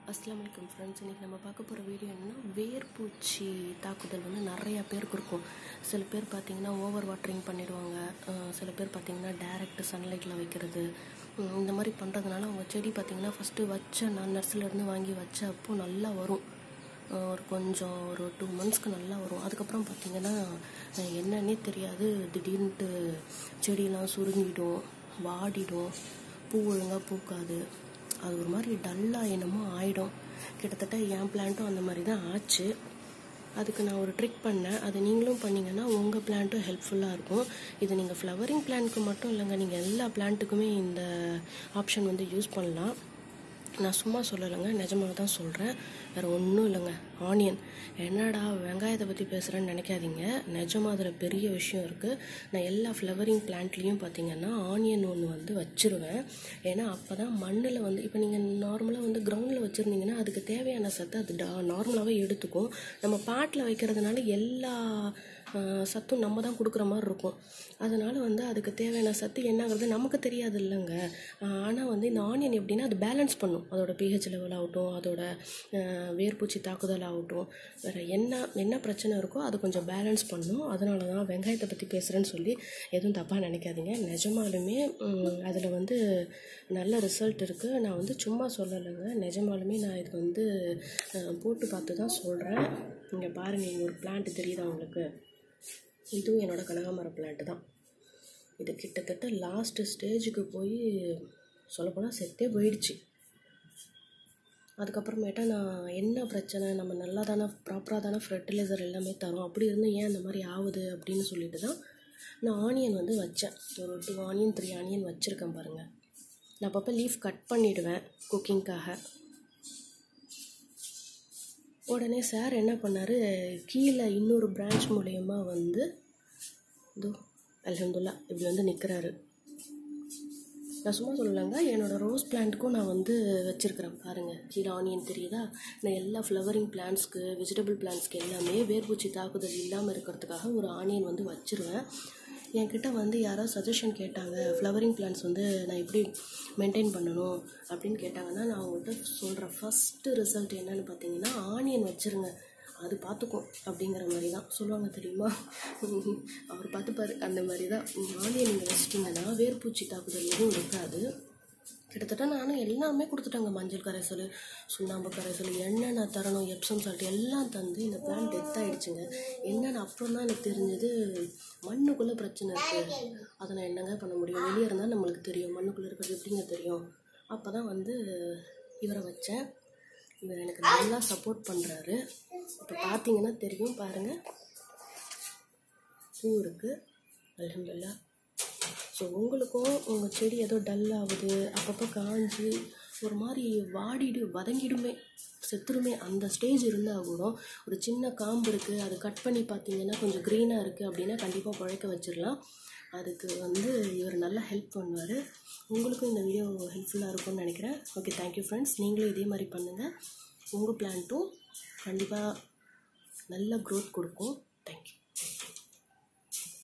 அஸ்லாம் வலைக்கம் ஃப்ரெண்ட்ஸ் இன்றைக்கி நம்ம பார்க்க போகிற வீடியோ என்னன்னா வேர்பூச்சி தாக்குதல் வந்து நிறையா பேருக்கு இருக்கும் சில பேர் பார்த்தீங்கன்னா ஓவர் வாட்டரிங் பண்ணிடுவாங்க அஹ் சில பேர் பார்த்தீங்கன்னா டைரக்ட் சன்லைட்டில் வைக்கிறது உம் இந்த மாதிரி பண்ணுறதுனால அவங்க செடி பார்த்தீங்கன்னா ஃபஸ்ட்டு வச்ச நான் நர்சரிலேருந்து வாங்கி வச்ச அப்போ நல்லா வரும் அஹ் ஒரு கொஞ்சம் ஒரு டூ மந்த்ஸ்க்கு நல்லா வரும் அதுக்கப்புறம் பார்த்தீங்கன்னா அஹ் என்னன்னே தெரியாது திடீர்னுட்டு செடியெல்லாம் சுருங்கிடும் வாடிடும் பூ ஒழுங்காக பூக்காது அது ஒரு மாதிரி டல்லாக என்னமோ ஆயிடும் கிட்டத்தட்ட என் பிளான்ட்டும் அந்த மாதிரி தான் ஆச்சு அதுக்கு நான் ஒரு ட்ரிக் பண்ணேன் அது நீங்களும் பண்ணீங்கன்னா உங்கள் பிளான்ட்டும் ஹெல்ப்ஃபுல்லாக இருக்கும் இது நீங்கள் ஃப்ளவரிங் பிளான்ட்க்கு மட்டும் இல்லைங்க நீங்கள் எல்லா பிளான்ட்டுக்குமே இந்த ஆப்ஷன் வந்து யூஸ் பண்ணலாம் நான் சும்மா சொல்லலைங்க நிஜமாக தான் சொல்கிறேன் வேறு ஒன்றும் இல்லைங்க ஆனியன் என்னடா வெங்காயத்தை பற்றி பேசுகிறேன்னு நினைக்காதீங்க நிஜமாக அதில் பெரிய விஷயம் இருக்குது நான் எல்லா ஃப்ளவரிங் பிளான்ட்லேயும் பார்த்தீங்கன்னா ஆனியன் ஒன்று வந்து வச்சுருவேன் ஏன்னா அப்போ தான் மண்ணில் வந்து இப்போ நீங்கள் நார்மலாக வந்து கிரவுண்டில் வச்சுருந்தீங்கன்னா அதுக்கு தேவையான சத்து அது நார்மலாகவே எடுத்துக்கும் நம்ம பாட்டில் வைக்கிறதுனால எல்லா ஆஹ், சத்தும் நம்ம தான் கொடுக்குற மாதிரி இருக்கும் அதனால் வந்து அதுக்கு தேவையான சத்து என்னங்கிறது நமக்கு தெரியாது இல்லைங்க ஆனால் வந்து இந்த ஆனியன் எப்படின்னா அது பேலன்ஸ் பண்ணும் அதோட பிஹெச் லெவல் ஆகட்டும் அதோட ஆஹ், வேர்பூச்சி தாக்குதல் ஆகட்டும் வேறு என்ன என்ன பிரச்சனை இருக்கோ அது கொஞ்சம் பேலன்ஸ் பண்ணும் அதனால தான் வெங்காயத்தை பற்றி பேசுகிறேன்னு சொல்லி எதுவும் தப்பாக நினைக்காதீங்க நிஜமாலுமே அதில் வந்து நல்ல ரிசல்ட் இருக்குது நான் வந்து சும்மா சொல்லலைங்க நிஜமாலுமே நான் இது வந்து ஆஹ், போட்டு பார்த்து தான் சொல்கிறேன் இங்கே பாருங்கள் இங்கே ஒரு பிளான்ட் தெரியுதா உங்களுக்கு இதுவும் என்னோட கனகாமர பிளான்ட் தான் இது கிட்டத்தட்ட லாஸ்ட் ஸ்டேஜுக்கு போய் சொல்லப்போனால் செத்தே போயிடுச்சு அதுக்கப்புறமேட்டா நான் என்ன பிரச்சனை நம்ம நல்லா தானே ப்ராப்பராக தானே ஃபர்டிலைசர் எல்லாமே தரோம் அப்படி இருந்து ஏன் அந்த மாதிரி ஆகுது அப்படின்னு சொல்லிட்டு தான் நான் ஆனியன் வந்து வச்சேன் ஒரு டூ ஆனியன் த்ரீ ஆனியன் வச்சுருக்கேன் பாருங்கள் நான் அப்பப்போ லீஃப் கட் பண்ணிவிடுவேன் குக்கிங்க்காக உடனே சார் என்ன பண்ணார் கீழே இன்னொரு பிரான்ச் மூலயமா வந்து இதோ அல்ஹம்துல்லா இப்படி வந்து நிற்கிறாரு நான் சும்மா சொல்லலைங்க என்னோடய ரோஸ் பிளான்ட்டுக்கும் நான் வந்து வச்சுருக்கிறேன் பாருங்கள் கீழே ஆனியன் தெரியுதா நான் எல்லா ஃப்ளவரிங் பிளான்ட்ஸ்க்கு வெஜிடபிள் பிளான்ட்ஸ்க்கு எல்லாமே வேர்பூச்சி தாக்குதல் இல்லாமல் இருக்கிறதுக்காக ஒரு ஆனியன் வந்து வச்சுருவேன் என்கிட்ட வந்து யாரோ சஜஷன் கேட்டாங்க ஃப்ளவரிங் பிளான்ட்ஸ் வந்து நான் எப்படி மெயின்டைன் பண்ணணும் அப்படின்னு கேட்டாங்கன்னா நான் அவங்கள்ட்ட சொல்கிற ஃபஸ்ட்டு ரிசல்ட் என்னன்னு பார்த்தீங்கன்னா ஆனியன் வச்சுருங்க அது பார்த்துக்கும் அப்படிங்கிற மாதிரி தான் சொல்லுவாங்க தெரியுமா அவர் பார்த்துப்பாரு அந்த மாதிரி தான் ஆனியன் நீங்கள் வச்சிட்டிங்கன்னா வேர்பூச்சி தாக்குதல் எதுவும் இருக்காது கிட்டத்தட்ட நானும் எல்லாமே கொடுத்துட்டாங்க மஞ்சள் கரைசல் சுண்ணாம்பு கரைசல் என்னென்ன தரணும் எப்சம் சால்ட் எல்லாம் தந்து இந்த பிளான் டெத் ஆகிடுச்சுங்க என்னென்ன அப்புறம் தான் எனக்கு தெரிஞ்சது மண்ணுக்குள்ளே பிரச்சனை இருக்குது அதை நான் என்னங்க பண்ண முடியும் வெளியே இருந்தால் நம்மளுக்கு தெரியும் மண்ணுக்குள்ளே இருக்கிறது எப்படிங்க தெரியும் அப்போ தான் வந்து இவரை வச்சேன் இவர் எனக்கு நல்லா சப்போர்ட் பண்ணுறாரு இப்போ பார்த்தீங்கன்னா தெரியும் பாருங்கள் பூ இருக்குது அல்ஹம்துலில்லா ஸோ உங்களுக்கும் உங்கள் செடி ஏதோ டல் ஆகுது அப்பப்போ காஞ்சி ஒரு மாதிரி வாடிடு வதங்கிடுமே செத்துருமே அந்த ஸ்டேஜ் இருந்தால் கூட ஒரு சின்ன காம்பு இருக்குது அது கட் பண்ணி பார்த்தீங்கன்னா கொஞ்சம் க்ரீனாக இருக்குது அப்படின்னா கண்டிப்பாக பழைக்க வச்சிடலாம் அதுக்கு வந்து இவர் நல்லா ஹெல்ப் பண்ணுவார் உங்களுக்கும் இந்த வீடியோ ஹெல்ப்ஃபுல்லாக இருக்கும்னு நினைக்கிறேன் ஓகே தேங்க்யூ ஃப்ரெண்ட்ஸ் நீங்களும் இதே மாதிரி பண்ணுங்கள் உங்கள் பிளான்ட்டும் கண்டிப்பாக நல்ல க்ரோத் கொடுக்கும் தேங்க்யூ